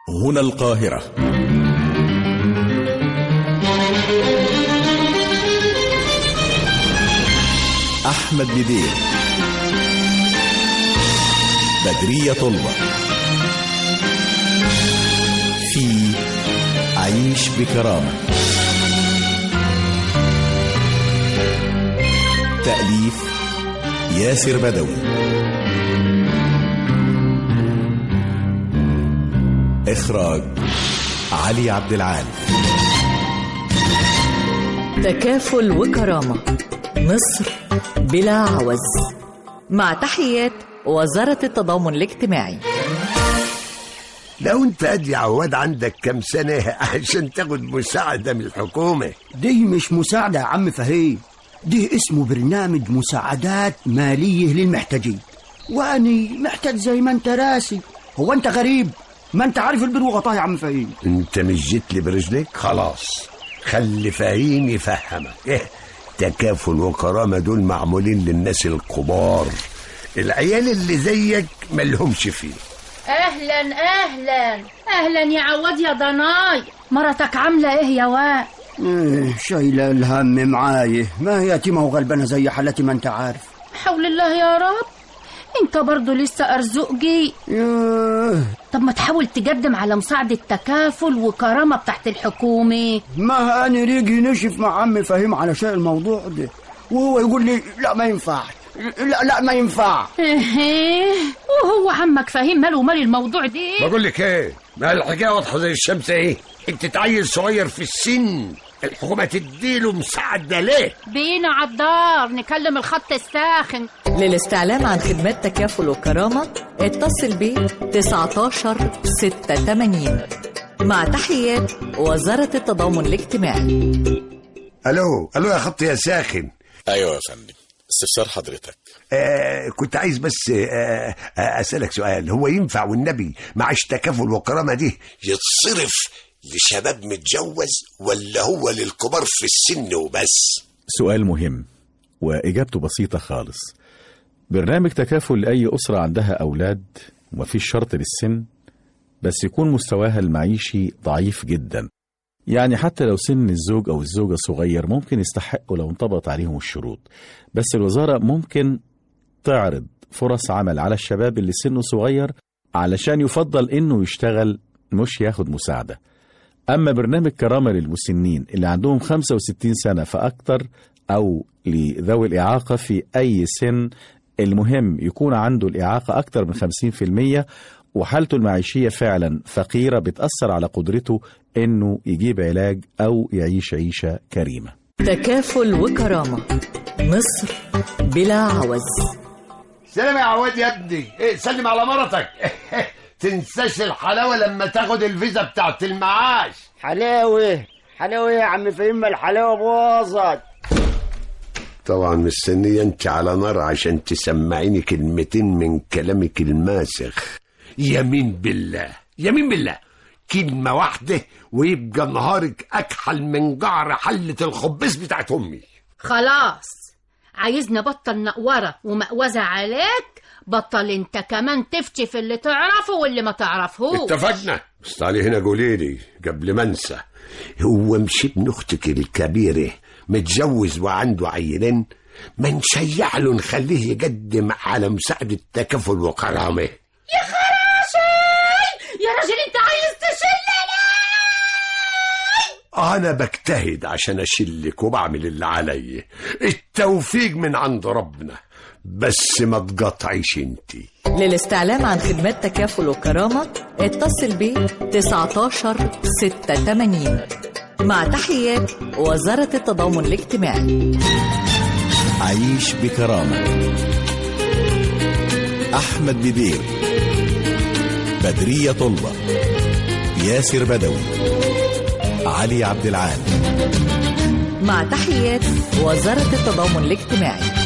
هنا القاهرة أحمد بدير بدرية طلبة في عيش بكرامة تأليف ياسر بدوي إخراج علي عبد العال تكافل وكرامة مصر بلا عوز مع تحيات وزارة التضامن الاجتماعي لو انت قد يا عواد عندك كم سنة عشان تاخد مساعدة من الحكومة دي مش مساعدة يا عم فهيم دي اسمه برنامج مساعدات مالية للمحتاجين وأني محتاج زي ما انت راسي هو انت غريب ما انت عارف البر وغطاه يا عم فهيم انت مش جيت لي برجلك خلاص خلي فهيم يفهمك إيه تكافل وكرامة دول معمولين للناس الكبار العيال اللي زيك ملهمش فيه اهلا اهلا اهلا يا عواد يا ضناي مرتك عامله ايه يا واد إيه شايلة الهم معاي ما هي يتيمة وغلبانة زي حالتي ما انت عارف حول الله يا رب انت برضو لسه ارزقجي ياه طب ما تحاول تقدم على مساعدة تكافل وكرامة بتاعت الحكومة ما أنا ريجي نشف مع عم فهيم على شيء الموضوع ده وهو يقول لي لا ما ينفع لا لا ما ينفع ايه وهو عمك فاهم ماله ومال الموضوع ده بقول لك ايه ما الحكايه واضحه زي الشمس ايه انت تعيل صغير في السن الحكومه تديله مساعده ليه بينا عالدار نكلم الخط الساخن للاستعلام عن خدمات تكافل وكرامة اتصل ب 19 86 مع تحيات وزارة التضامن الاجتماعي الو الو يا خط يا ساخن أيوة يا فندم استفسار حضرتك آه كنت عايز بس آه آه اسالك سؤال هو ينفع والنبي معاش تكافل وكرامه دي يتصرف لشباب متجوز ولا هو للكبار في السن وبس سؤال مهم وإجابته بسيطة خالص برنامج تكافل لأي أسرة عندها أولاد ومفيش شرط للسن بس يكون مستواها المعيشي ضعيف جدا يعني حتى لو سن الزوج أو الزوجة صغير ممكن يستحقوا لو انطبقت عليهم الشروط بس الوزارة ممكن تعرض فرص عمل على الشباب اللي سنه صغير علشان يفضل إنه يشتغل مش ياخد مساعدة أما برنامج كرامة للمسنين اللي عندهم 65 سنة فأكتر أو لذوي الإعاقة في أي سن المهم يكون عنده الإعاقة أكتر من 50% وحالته المعيشية فعلا فقيرة بتأثر على قدرته إنه يجيب علاج أو يعيش عيشة كريمة تكافل وكرامة مصر بلا عوز سلام يا عواد يا ابني إيه سلم على مرتك تنساش الحلاوه لما تاخد الفيزا بتاعت المعاش حلاوة حلاوة يا عم فهيم الحلاوة باظت طبعا مستنية انت على نار عشان تسمعيني كلمتين من كلامك الماسخ يمين بالله يمين بالله كلمة واحدة ويبقى نهارك أكحل من جعر حلة الخبز بتاعت أمي خلاص عايزنا بطل نقورة ومقوزة عليك بطل انت كمان تفتي في اللي تعرفه واللي ما تعرفهوش اتفقنا بس تعالي هنا قولي لي قبل ما انسى هو مش ابن اختك الكبيره متجوز وعنده عيلين ما نشيع له نخليه يقدم على مساعده تكافل وكرامه يا خراشي يا راجل انت عايز تشلني انا بجتهد عشان اشلك وبعمل اللي عليا التوفيق من عند ربنا بس ما تقطعيش انتي للاستعلام عن خدمات تكافل وكرامة اتصل ب 19 86 مع تحيات وزارة التضامن الاجتماعي عيش بكرامة أحمد بدير بدرية طلبة ياسر بدوي علي عبد العال مع تحيات وزارة التضامن الاجتماعي